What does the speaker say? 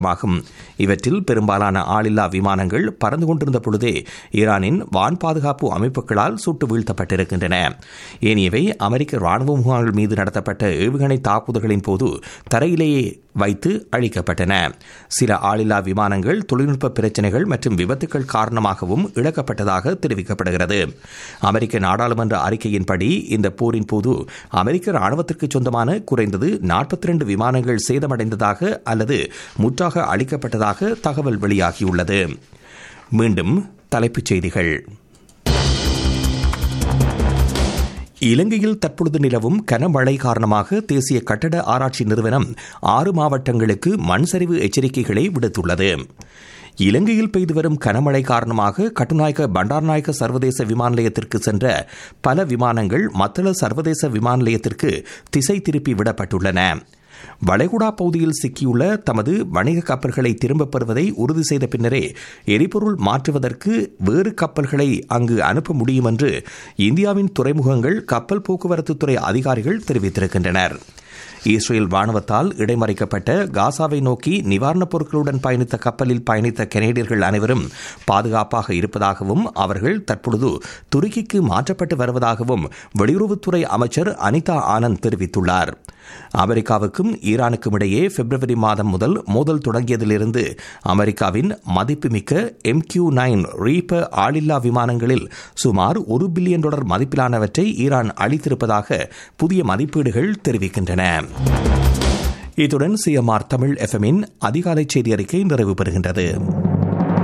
ஆகும் இவற்றில் பெரும்பாலான ஆளில்லா விமானங்கள் பறந்து கொண்டிருந்த பொழுதே ஈரானின் வான் பாதுகாப்பு அமைப்புகளால் சுட்டு வீழ்த்தப்பட்டிருக்கின்றன ஏனையவை அமெரிக்க ராணுவ முகாம்கள் மீது நடத்தப்பட்ட ஏவுகணை தாக்குதல்களின் போது தரையிலேயே வைத்து அழிக்கப்பட்டன சில ஆளில்லா விமானங்கள் தொழில்நுட்ப பிரச்சினைகள் மற்றும் விபத்துக்கள் காரணமாகவும் இழக்கப்பட்டதாக தெரிவிக்கப்படுகிறது அமெரிக்க நாடாளுமன்ற அறிக்கையின்படி இந்த போரின் போது அமெரிக்க ராணுவத்திற்கு சொந்தமான குறைந்தது நாற்பத்தி இரண்டு விமானங்கள் சேதமடைந்ததாக அல்லது முற்றாக அளிக்கப்பட்டதாக தகவல் வெளியாகியுள்ளது மீண்டும் தலைப்புச் செய்திகள் இலங்கையில் தற்பொழுது நிலவும் கனமழை காரணமாக தேசிய கட்டட ஆராய்ச்சி நிறுவனம் ஆறு மாவட்டங்களுக்கு மண் சரிவு எச்சரிக்கைகளை விடுத்துள்ளது இலங்கையில் பெய்து வரும் கனமழை காரணமாக கட்டுநாயக்க பண்டார்நாயக்க சர்வதேச விமான நிலையத்திற்கு சென்ற பல விமானங்கள் மத்தள சர்வதேச விமான நிலையத்திற்கு திசை திருப்பி விடப்பட்டுள்ளன வளைகுடா பகுதியில் சிக்கியுள்ள தமது வணிக கப்பல்களை திரும்பப் பெறுவதை உறுதி செய்த பின்னரே எரிபொருள் மாற்றுவதற்கு வேறு கப்பல்களை அங்கு அனுப்ப முடியும் என்று இந்தியாவின் துறைமுகங்கள் கப்பல் போக்குவரத்து துறை அதிகாரிகள் தெரிவித்திருக்கின்றனர் இஸ்ரேல் ராணுவத்தால் இடைமறிக்கப்பட்ட காசாவை நோக்கி நிவாரணப் பொருட்களுடன் பயணித்த கப்பலில் பயணித்த கனேடியர்கள் அனைவரும் பாதுகாப்பாக இருப்பதாகவும் அவர்கள் தற்பொழுது துருக்கிக்கு மாற்றப்பட்டு வருவதாகவும் வெளியுறவுத்துறை அமைச்சர் அனிதா ஆனந்த் தெரிவித்துள்ளார் அமெரிக்காவுக்கும் ஈரானுக்கும் இடையே பிப்ரவரி மாதம் முதல் மோதல் தொடங்கியதிலிருந்து அமெரிக்காவின் மதிப்புமிக்க எம் கியூ நைன் ரீப்பர் ஆளில்லா விமானங்களில் சுமார் ஒரு பில்லியன் டாலர் மதிப்பிலானவற்றை ஈரான் அளித்திருப்பதாக புதிய மதிப்பீடுகள் தெரிவிக்கின்றன இத்துடன் சிஎம்ஆர் தமிழ் எஃப்எம்மின் அதிகாலை செய்தி அறிக்கை நிறைவு பெறுகின்றது